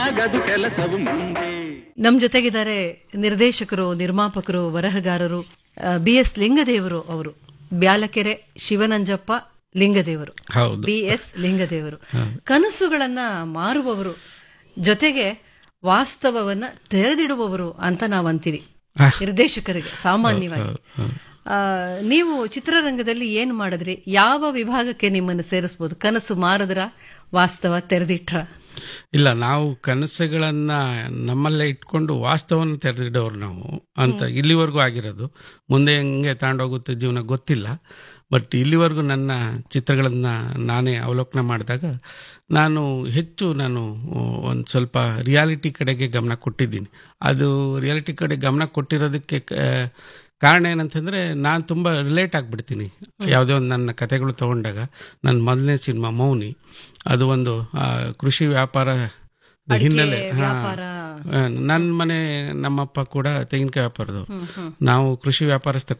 ಆಗದು ಕೆಲಸವು ಮುಂದೆ ನಮ್ ಜೊತೆಗಿದ್ದಾರೆ ನಿರ್ದೇಶಕರು ನಿರ್ಮಾಪಕರು ಬರಹಗಾರರು ಬಿ ಎಸ್ ಲಿಂಗದೇವರು ಅವರು ಬ್ಯಾಲಕೆರೆ ಶಿವನಂಜಪ್ಪ ಲಿಂಗದೇವರು ಹೌದು ಬಿ ಎಸ್ ಲಿಂಗದೇವರು ಕನಸುಗಳನ್ನ ಮಾರುವವರು ಜೊತೆಗೆ ವಾಸ್ತವವನ್ನ ತೆರೆದಿಡುವವರು ಅಂತ ನಾವು ಅಂತೀವಿ ನಿರ್ದೇಶಕರಿಗೆ ಸಾಮಾನ್ಯವಾಗಿ ಆ, ನೀವು ಚಿತ್ರರಂಗದಲ್ಲಿ ಏನು ಮಾಡಿದ್ರಿ ಯಾವ ವಿಭಾಗಕ್ಕೆ ನಿಮ್ಮನ್ನು ಸೇರಿಸಬಹುದು ಕನಸು ಮಾರದ್ರ ವಾಸ್ತವ ತೆರೆದಿಟ್ರ ಇಲ್ಲ ನಾವು ಕನಸುಗಳನ್ನ ನಮ್ಮಲ್ಲೇ ಇಟ್ಕೊಂಡು ವಾಸ್ತವವನ್ನು ತೆರೆದಿಡೋರು ನಾವು ಅಂತ ಇಲ್ಲಿವರೆಗೂ ಆಗಿರೋದು ಮುಂದೆ ಹೆಂಗೆ ತಗೊಂಡೋಗುತ್ತೆ ಜೀವನ ಗೊತ್ತಿಲ್ಲ ಬಟ್ ಇಲ್ಲಿವರೆಗೂ ನನ್ನ ಚಿತ್ರಗಳನ್ನ ನಾನೇ ಅವಲೋಕನ ಮಾಡಿದಾಗ ನಾನು ಹೆಚ್ಚು ನಾನು ಒಂದು ಸ್ವಲ್ಪ ರಿಯಾಲಿಟಿ ಕಡೆಗೆ ಗಮನ ಕೊಟ್ಟಿದ್ದೀನಿ ಅದು ರಿಯಾಲಿಟಿ ಕಡೆ ಗಮನ ಕೊಟ್ಟಿರೋದಕ್ಕೆ ಕ- ಕಾರಣ ಏನಂತಂದ್ರೆ ನಾನು ತುಂಬ ರಿಲೇಟ್ ಆಗಿಬಿಡ್ತೀನಿ ಯಾವುದೇ ಒಂದು ನನ್ನ ಕತೆಗಳು ತಗೊಂಡಾಗ ನನ್ನ ಮೊದಲನೇ ಸಿನಿಮಾ ಮೌನಿ ಅದು ಒಂದು ಆ, ಕೃಷಿ ವ್ಯಾಪಾರ ಹಿನ್ನೆಲೆ ಹಾ. ವ್ಯಾಪಾರ ಆ, ನನ್ನ ಮನೆ ನಮ್ಮಪ್ಪ ಕೂಡ ತೆಂಗಿನಕಾಯಿ ವ್ಯಾಪಾರದವ್ರು ನಾವು ಕೃಷಿ ವ್ಯಾಪಾರಸ್ಥ